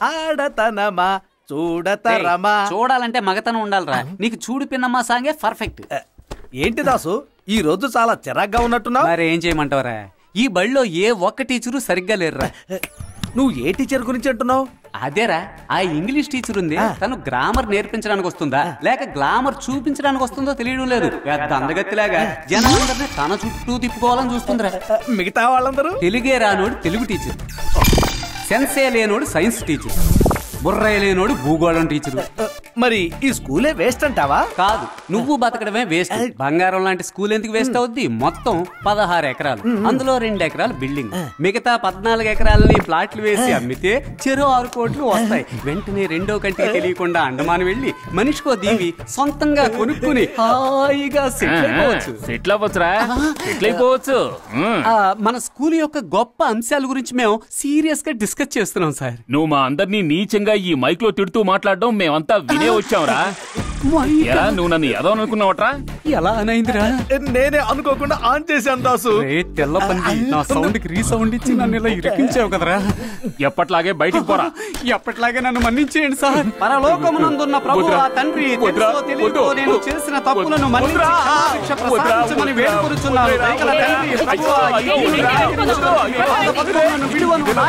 ఆడతనమా చూడతరమా ఏయ్, చూడాలంటే మగతనం ఉండాలిరా నీకు చూడు పిన్నమ్మా సాంగే పర్ఫెక్ట్ ఏంటి దాసు ఈ రోజు చాలా చిరాగ్గా ఉన్నట్టున్నావు మరి ఏం చేయమంటావరా ఈ బడిలో ఏ ఒక్క టీచరు సరిగ్గా లేరురా నువ్వు ఏ టీచర్ గురించి అంటున్నావు అదేరా ఆ ఇంగ్లీష్ టీచర్ ఉంది తను గ్రామర్ నేర్పించడానికి వస్తుందా లేక గ్లామర్ చూపించడానికి వస్తుందో తెలియడం లేదు పెద్ద అందగత్తిలాగా జనాలందరినీ తన చుట్టూ తిప్పుకోవాలని చూస్తుందిరా మిగతా వాళ్ళందరూ తెలుగే రానోడు తెలుగు టీచర్ సెన్సే లేనోడు సైన్స్ టీచర్ బుర్రే లేనోడు భూగోళం టీచర్ మరి ఈ స్కూలే వేస్ట్ అంటావా కాదు నువ్వు బతకడమే వేస్ట్ బంగారం లాంటి స్కూల్ ఎందుకు వేస్ట్ అవుద్ది మొత్తం పదహారు ఎకరాలు అందులో రెండు ఎకరాలు బిల్డింగ్ మిగతా పద్నాలుగు ఎకరాలని ప్లాట్లు వేసి అమ్మితే చెరో ఆరు కోట్లు వస్తాయి వెంటనే రెండో కంటికి తెలియకుండా అండమాన్ వెళ్ళి మనిషికో దీవి సొంతంగా కొనుక్కుని హాయిగా సెటిల్ అయిపోవచ్చు సెటిల్ అవ్వచ్చురా సెటిల్ అయిపోవచ్చు ఉమ్. ఆ, మన స్కూల్ యొక్క గొప్ప అంశాల గురించి మేము సీరియస్ గా డిస్కస్ చేస్తున్నాం సార్ నువ్వు మా అందరినీ నీచంగా ఈ మైక్ లో తిడుతూ మాట్లాడడం మేమంతా వినే వచ్చాంరా ఎరా నువ్వు నన్ను ఏదో అనుకున్నావట్రా ఎలా అనైందిరా నేనే అనుకోకుండా ఆన్ చేశాను దాసు రే తెల్ల పంది నా సౌండ్ కి రీసౌండ్ ఇచ్చి నన్ను ఇలా ఇరికించావు కదరా ఎప్పట్లాగే బయటికి పోరా ఎప్పటిలాగే నన్ను మన్నించేయండి సార్ పరలోకమునందున్న ప్రభు వద్దురా. తండ్రి వద్దురా. తెలుసో తెలియకో వద్దు. నేను చేసిన తప్పులను మన్నించి వద్దురా. క్షమాభిక్ష వద్దురా. ప్రసాదించమని వేడుకొనుచున్నాను. వద్దురా. దయగల తండ్రి, ప్రభువా, ఈ అయ్యో, నీతిని అయ్యో, గ్రహించు. అయ్యో, పాత పథకములను విడువను. నా